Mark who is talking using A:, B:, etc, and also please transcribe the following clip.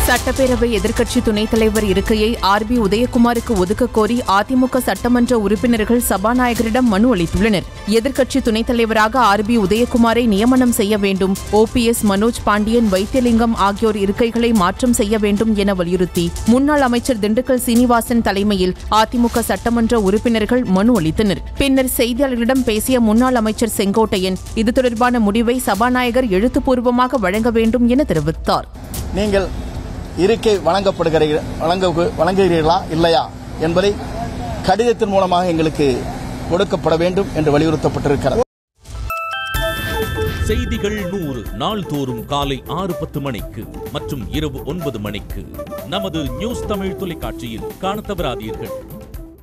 A: சட்டப்பேரவை எதிர்க்கட்சி துணைத் தலைவர் இருக்கையை ஆர் பி உதயகுமாருக்கு ஒதுக்க கோரி அதிமுக சட்டமன்ற உறுப்பினர்கள் சபாநாயகரிடம் மனு அளித்துள்ளனர் எதிர்க்கட்சி துணைத் தலைவராக ஆர் பி உதயகுமாரை நியமனம் செய்ய வேண்டும் ஓபிஎஸ் மனோஜ் பாண்டியன் வைத்தியலிங்கம் ஆகியோர் இருக்கைகளை மாற்றம் செய்ய வேண்டும் என வலியுறுத்தி முன்னாள் அமைச்சர் திண்டுக்கல் சீனிவாசன் தலைமையில் அதிமுக சட்டமன்ற உறுப்பினர்கள் மனு அளித்தனர் பின்னர் செய்தியாளர்களிடம் பேசிய முன்னாள் அமைச்சர் செங்கோட்டையன் இது தொடர்பான முடிவை சபாநாயகர் எழுத்துப்பூர்வமாக வழங்க வேண்டும் என தெரிவித்தார்
B: நீங்கள் இருக்கை வழங்கப்படுகிற வழங்க வழங்குகிறீர்களா இல்லையா என்பதை கடிதத்தின் மூலமாக எங்களுக்கு கொடுக்கப்பட வேண்டும் என்று வலியுறுத்தப்பட்டிருக்கிறது
C: செய்திகள் நூறு நாள்தோறும் காலை ஆறு பத்து மணிக்கு மற்றும் இரவு ஒன்பது மணிக்கு நமது நியூஸ் தமிழ் தொலைக்காட்சியில் காணத் தவறாதீர்கள்